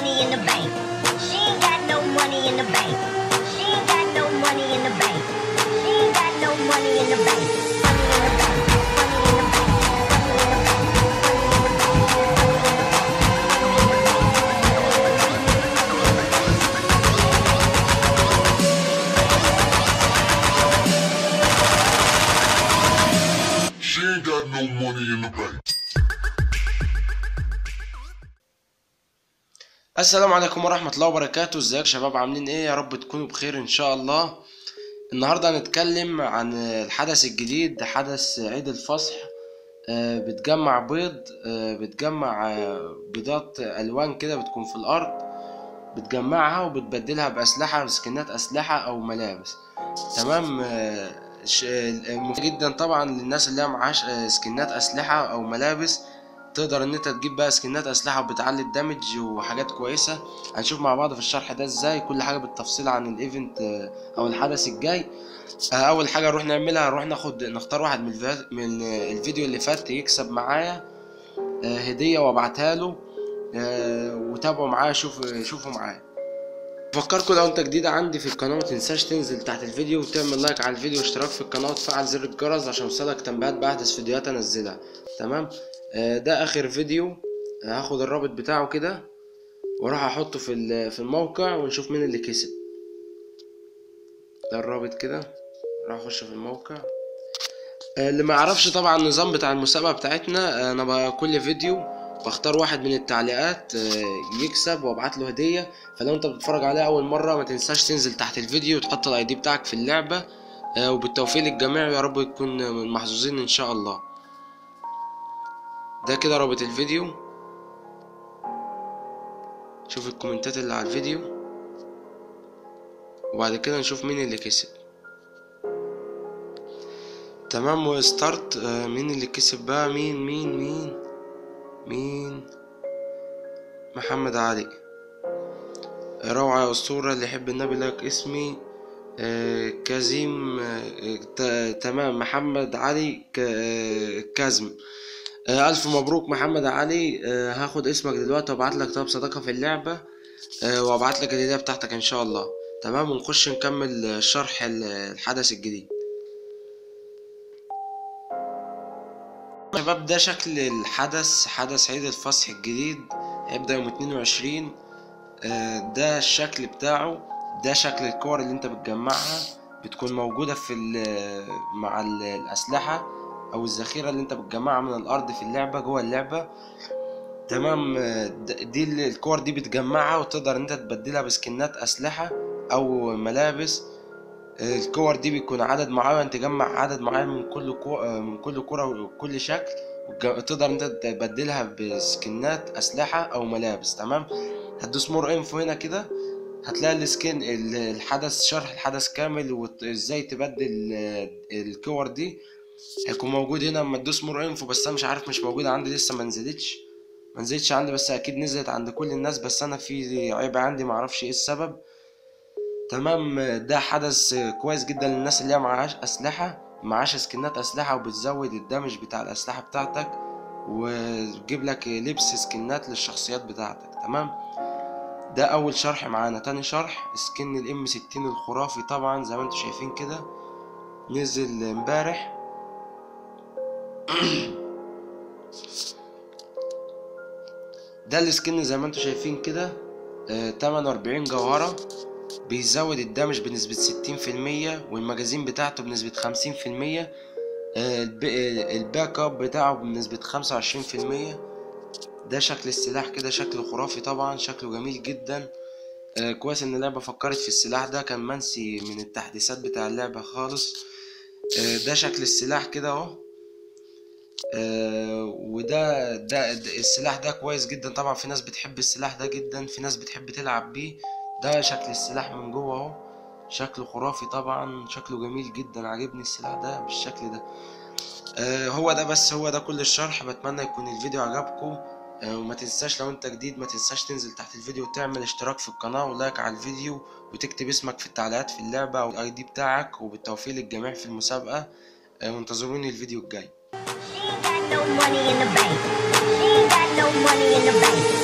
money in the bank. She ain't got no money in the bank. She ain't got no money in the bank. She ain't got no money in the bank. Money in the bank. Money in the bank. Money in the bank. She ain't got no money in the bank. السلام عليكم ورحمة الله وبركاته ازيك يا شباب عاملين ايه يا رب تكونوا بخير ان شاء الله النهاردة هنتكلم عن الحدث الجديد حدث عيد الفصح آه، بتجمع بيض آه، بتجمع آه، بيضات الوان كده بتكون في الارض بتجمعها وبتبدلها باسلحة بسكنات اسلحة او ملابس تمام آه، ش- آه، مفيد جدا طبعا للناس اللي هي معاش آه، سكنات اسلحة او ملابس تقدر ان انت تجيب بقى سكنات اسلحه وبتعلي الدمج وحاجات كويسه هنشوف مع بعض في الشرح ده ازاي كل حاجه بالتفصيل عن الايفنت آه، او الحدث الجاي آه، اول حاجه نروح نعملها نروح ناخد نختار واحد من الفيديو, من آه، الفيديو اللي فات يكسب معايا آه، هديه وابعتها له آه، وتابعوا معايا شوف شوفوا معايا بفكركم لو انت جديد عندي في القناه متنساش تنزل تحت الفيديو وتعمل لايك على الفيديو واشتراك في القناه وتفعل زر الجرس عشان يوصلك تنبيهات باحدث فيديوهات انزلها تمام آه، ده اخر فيديو آه، هاخد الرابط بتاعه كده واروح احطه في ال- في الموقع ونشوف مين اللي كسب ده الرابط كده راح اخش في الموقع آه، اللي ما يعرفش طبعا النظام بتاع المسابقة بتاعتنا آه، انا بقى كل فيديو بختار واحد من التعليقات آه، يكسب وابعت له هدية فلو انت بتتفرج عليها اول مرة ما تنساش تنزل تحت الفيديو وتحط الاي دي بتاعك في اللعبة آه، وبالتوفيق للجميع يا رب تكون من المحظوظين ان شاء الله ده كده رابط الفيديو شوف الكومنتات اللي على الفيديو وبعد كده نشوف مين اللي كسب تمام وستارت آه، مين اللي كسب بقى مين مين مين مين محمد علي روعة يا أسطورة اللي يحب النبي لك اسمي آه، كازيم آه، ت- تمام محمد علي ك- آه، كازم آه، ألف مبروك محمد علي آه، هاخد اسمك دلوقتي وابعت لك طلب صداقة في اللعبة آه، وابعت لك الهدية بتاعتك إن شاء الله تمام ونخش نكمل آه، شرح ال- الحدث الجديد شباب ده شكل الحدث حدث عيد الفصح الجديد هيبدأ يوم 22 آه، ده الشكل بتاعه ده شكل الكور اللي انت بتجمعها بتكون موجودة في ال- مع ال- الأسلحة أو الذخيرة اللي انت بتجمعها من الأرض في اللعبة جوه اللعبة تمام آه، د- دي ال- الكور دي بتجمعها وتقدر انت تبدلها بسكنات أسلحة أو ملابس آه، الكور دي بيكون عدد معين تجمع عدد معين من كل كو... آه، من كل كرة وكل شكل وتج- تقدر انت تبدلها بسكنات أسلحة أو ملابس تمام هتدوس مور انفو هنا كده هتلاقي السكين ال- الحدث شرح الحدث كامل وازاي تبدل آه، الكور دي هيكون موجود هنا اما تدوس مور انفو بس انا مش عارف مش موجود عندي لسه ما نزلتش ما نزلتش عندي بس اكيد نزلت عند كل الناس بس انا في عيب عندي معرفش ايه السبب تمام ده حدث كويس جدا للناس اللي هي معهاش اسلحه معهاش سكنات اسلحه وبتزود الدمج بتاع الاسلحه بتاعتك وتجيب لك لبس سكنات للشخصيات بتاعتك تمام ده اول شرح معانا تاني شرح سكن الام 60 الخرافي طبعا زي ما انتم شايفين كده نزل امبارح ده السكن زي ما انتم شايفين كده آه، 48 جوهرة بيزود الدمج بنسبة 60% والمجازين بتاعته بنسبة 50% آه، الب- آه، الباك اب بتاعه بنسبة 25% ده شكل السلاح كده شكله خرافي طبعا شكله جميل جدا آه، كويس ان اللعبة فكرت في السلاح ده كان منسي من التحديثات بتاع اللعبة خالص آه، ده شكل السلاح كده اهو آه، وده ده ده- السلاح ده كويس جدا طبعا في ناس بتحب السلاح ده جدا في ناس بتحب تلعب بيه ده شكل السلاح من جوه اهو شكله خرافي طبعا شكله جميل جدا عاجبني السلاح ده بالشكل ده آه، هو ده بس هو ده كل الشرح بتمنى يكون الفيديو عجبكم آه، وما تنساش لو انت جديد ما تنساش تنزل تحت الفيديو وتعمل اشتراك في القناة ولايك على الفيديو وتكتب اسمك في التعليقات في اللعبة او الاي دي بتاعك وبالتوفيق للجميع في المسابقة آه، وانتظروني الفيديو الجاي She ain't got no money in the bank. She ain't got no money in the bank.